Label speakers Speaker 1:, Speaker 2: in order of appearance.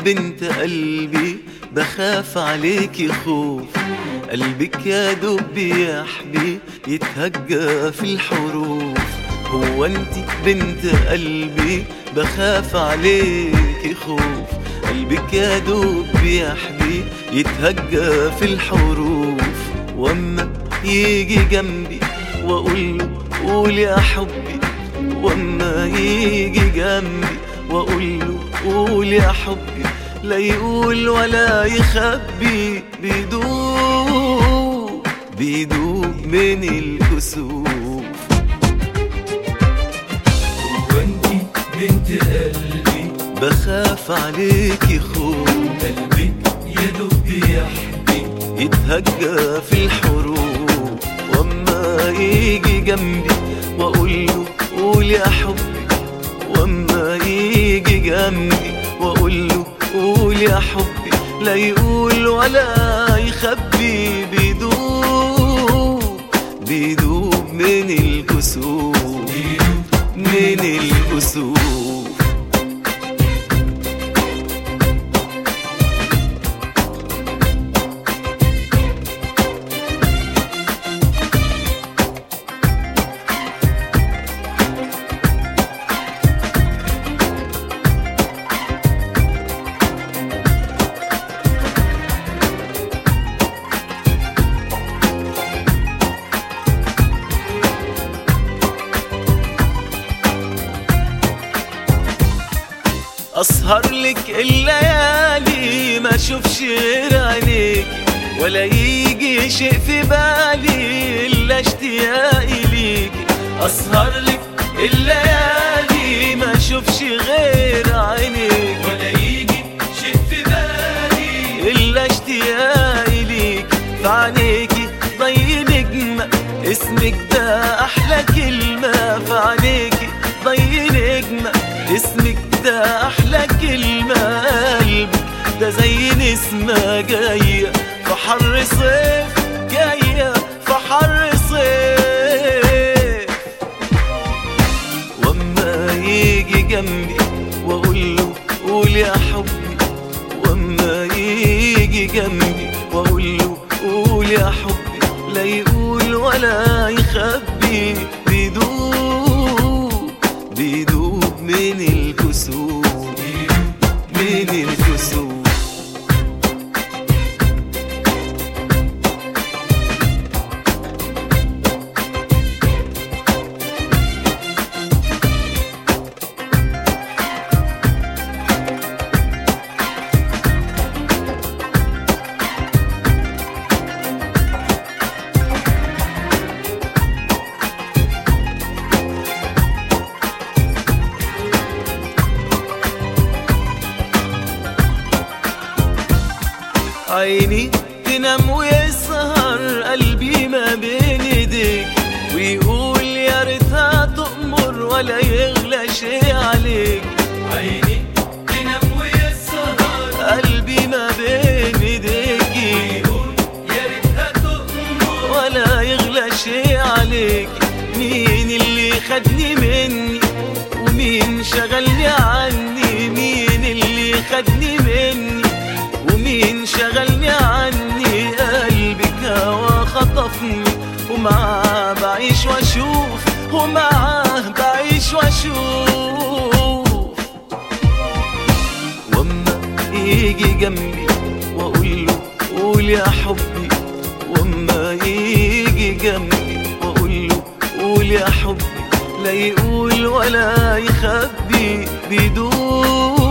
Speaker 1: بنت قلبي بخاف عليكي خوف قلبك يا دوب بيحبي يتهجى في الحروف هو انت بنت قلبي بخاف عليكي خوف قلبك يا دوب بيحبي يتهجى في الحروف واما يجي جنبي واقول له قول يا حبي واما يجي جنبي واقول له قول يا حبي لا يقول ولا يخبي بيدوب بيدوب من الكسوف
Speaker 2: وانتي بنت قلبي
Speaker 1: بخاف عليكي خوف
Speaker 2: قلبك يا دوب بيحبي
Speaker 1: يتهجى في الحروف واما يجي جنبي واقول له قول يا حبي واما يجي جنبي واقول له قول يا حبي لا يقول ولا يخبي بيدوب بيدوب من الكسوف من الكسوف اسهر لك الليالي ما اشوفش غير عينيك ولا يجي شيء في بالي الا اشتياقي ليك اسهر لك الليالي ما اشوفش غير عينيك
Speaker 2: ولا يجي شيء في بالي
Speaker 1: الا اشتياقي ليك في عينيكي ضي نجمة اسمك ده احلى كلمة في عينيكي ضي نجمة اسمك ده احلى كلمة قلبك ده زي نسمة جاية في حر صيف جاية في حر صيف واما يجي جنبي واقول له قول يا حبي واما يجي جنبي واقول له قول يا حبي لا يقول ولا يخبي بيدوب بيدوب من الكسوف من الكسوف عيني تنام ويسهر قلبي ما بين ايديك ويقول يا ريتها تأمر ولا يغلى شي عليك
Speaker 2: عيني تنام ويسهر
Speaker 1: قلبي ما بين ايديكي
Speaker 2: يقول يا ريتها تؤمر
Speaker 1: ولا يغلى شي عليك مين اللي خدني مني ومين شغلني عني مين اللي خدني مني ومين شغلني عني قلبك هوا خطفني ومعاه بعيش واشوف ومعاه بعيش واشوف واما يجي جنبي واقول له قول يا حبي واما يجي جنبي واقول له قول يا حبي لا يقول ولا يخبي بيدوب